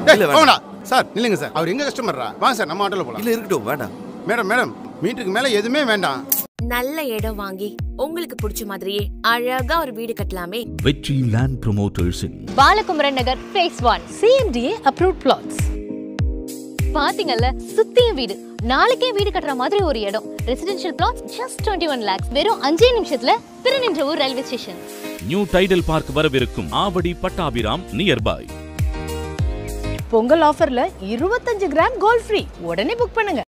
இல்ல வேண்டாம் போங்கடா சார் நில்லுங்க சார் அவர் எங்க கஸ்டமர்ரா வாங்க சார் நம்ம ஆட்டோல போலாம் இல்ல இருக்கட்டும் வேண்டாம் மேடம் மேடம் மீட்டருக்கு மேல எதுவுமே வேண்டாம் நல்ல இடம் வாங்கி உங்களுக்கு பிடிச்ச மாதிரியே அழகா ஒரு வீடு கட்டலாமே Vetri land promoters in Balakumaran Nagar phase one CMDA approved plots பாத்தீங்கல்ல சுத்தியும் வீடு நாளைக்கே வீடு கட்டுற மாதிரி ஒரு இடம் residential plots just twenty one lakhs வெறும் அஞ்சே நிமிஷத்துல Thiruninravur railway station new Tidel Park வரவிருக்கும் ஆவடி பட்டாபிராம் நியர்பை பொங்கல் ஆஃபர்ல இருபத்தஞ்சு கிராம் கோல்ட் ஃப்ரீ உடனே புக் பண்ணுங்க